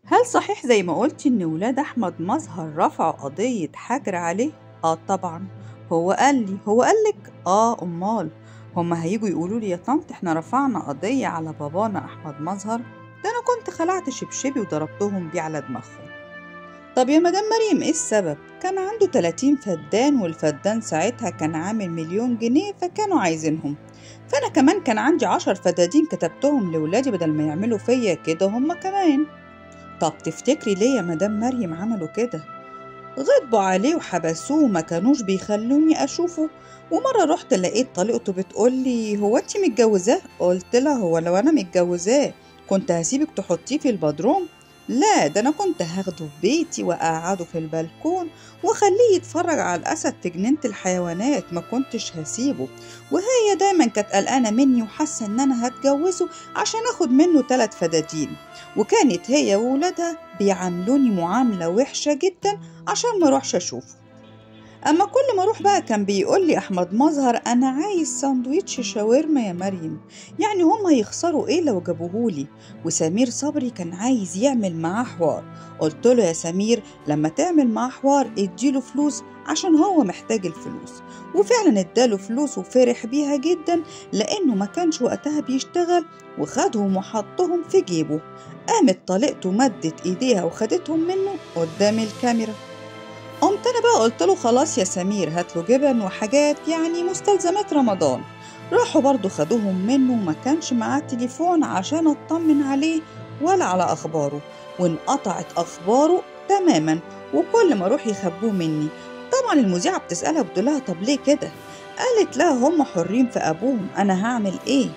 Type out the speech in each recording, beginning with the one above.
هل صحيح زي ما قلتي إن ولاد أحمد مظهر رفعوا قضية حجر عليه؟ آه طبعا هو قال لي هو قالك؟ آه أمال هما هيجوا يقولوا لي يا طنط إحنا رفعنا قضية على بابانا أحمد مظهر ده أنا كنت خلعت شبشبي وضربتهم بيه على دماغهم طب يا مدام مريم إيه السبب؟ كان عنده 30 فدان والفدان ساعتها كان عامل مليون جنيه فكانوا عايزينهم فأنا كمان كان عندي عشر فدادين كتبتهم لولادي بدل ما يعملوا فيا كده هما كمان طب تفتكري ليه يا مدام مريم عملوا كده غضبوا عليه وحبسوه وما كانوش بيخلوني اشوفه ومره رحت لقيت طليقته بتقولي هو انت متجوزاه قلت لها هو لو انا متجوزاه كنت هسيبك تحطيه في البدروم لا ده انا كنت هاخده في بيتي واقعده في البلكون واخليه يتفرج على الاسد في جنينه الحيوانات ما كنتش هسيبه وهي دايما كانت قلقانه مني وحاسه ان انا هتجوزه عشان اخد منه تلات فدادين وكانت هي وولادها بيعاملوني معامله وحشه جدا عشان ما اروحش اشوفه اما كل ما اروح بقى كان بيقول لي احمد مظهر انا عايز ساندويتش شاورما يا مريم يعني هم هيخسروا ايه لو جابوهولي وسمير صبري كان عايز يعمل معاه حوار قلت له يا سمير لما تعمل معاه حوار اديله فلوس عشان هو محتاج الفلوس وفعلا اداله فلوس وفرح بيها جدا لانه ما كانش وقتها بيشتغل وخدهم وحطهم في جيبه قامت طليقته مدت ايديها وخدتهم منه قدام الكاميرا قمت انا بقى قلت له خلاص يا سمير هات له جبن وحاجات يعني مستلزمات رمضان راحوا برضو خدوهم منه وما كانش معاه تليفون عشان اطمن عليه ولا على اخباره وانقطعت اخباره تماما وكل ما اروح يخبوه مني طبعا المذيعة بتسألها بتقول لها طب ليه كده قالت لها هم حرين في ابوهم انا هعمل ايه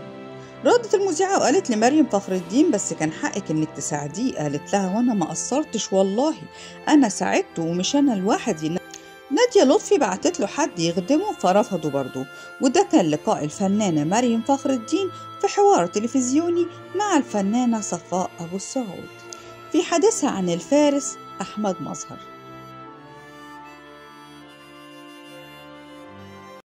ردت المذيعة وقالت لمريم فخر الدين بس كان حقك انك تساعديه قالت لها وانا ما قصرتش والله انا ساعدته ومش انا لوحدي نادية لطفي بعتت له حد يخدمه فرفضه برضه وده كان لقاء الفنانة مريم فخر الدين في حوار تلفزيوني مع الفنانة صفاء أبو السعود في حديثها عن الفارس أحمد مظهر